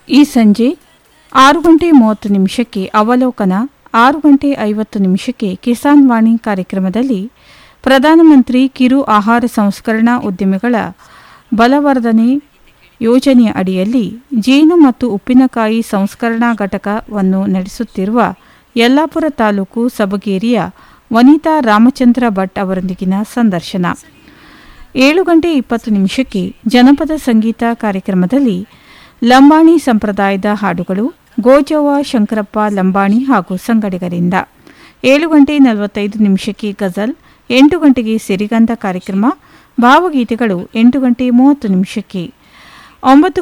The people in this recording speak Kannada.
ಈ ಸಂಜೆ ಆರು ಗಂಟೆ ಮೂವತ್ತು ನಿಮಿಷಕ್ಕೆ ಅವಲೋಕನ ಆರು ಗಂಟೆ ಐವತ್ತು ನಿಮಿಷಕ್ಕೆ ಕಿಸಾನ್ ವಾಣಿ ಕಾರ್ಯಕ್ರಮದಲ್ಲಿ ಪ್ರಧಾನಮಂತ್ರಿ ಕಿರು ಆಹಾರ ಸಂಸ್ಕರಣಾ ಉದ್ಯಮಿಗಳ ಬಲವರ್ಧನೆ ಯೋಜನೆಯ ಅಡಿಯಲ್ಲಿ ಜೇನು ಮತ್ತು ಉಪ್ಪಿನಕಾಯಿ ಸಂಸ್ಕರಣಾ ಘಟಕವನ್ನು ನಡೆಸುತ್ತಿರುವ ಯಲ್ಲಾಪುರ ತಾಲೂಕು ಸಬಗೇರಿಯ ವನಿತಾ ರಾಮಚಂದ್ರ ಭಟ್ ಅವರೊಂದಿಗಿನ ಸಂದರ್ಶನ ಏಳು ಗಂಟೆ ಇಪ್ಪತ್ತು ನಿಮಿಷಕ್ಕೆ ಜನಪದ ಸಂಗೀತ ಕಾರ್ಯಕ್ರಮದಲ್ಲಿ ಲಂಬಾಣಿ ಸಂಪ್ರದಾಯದ ಹಾಡುಗಳು ಗೋಜವ್ವ ಶಂಕರಪ್ಪ ಲಂಬಾಣಿ ಹಾಗೂ ಸಂಗಡಿಗರಿಂದ ಏಳು ಗಂಟೆ ನಲವತ್ತೈದು ನಿಮಿಷಕ್ಕೆ ಗಜಲ್ ಎಂಟು ಗಂಟೆಗೆ ಸಿರಿಗಂಧ ಕಾರ್ಯಕ್ರಮ ಭಾವಗೀತೆಗಳು ಎಂಟು ಗಂಟೆ ಮೂವತ್ತು ನಿಮಿಷಕ್ಕೆ ಒಂಬತ್ತು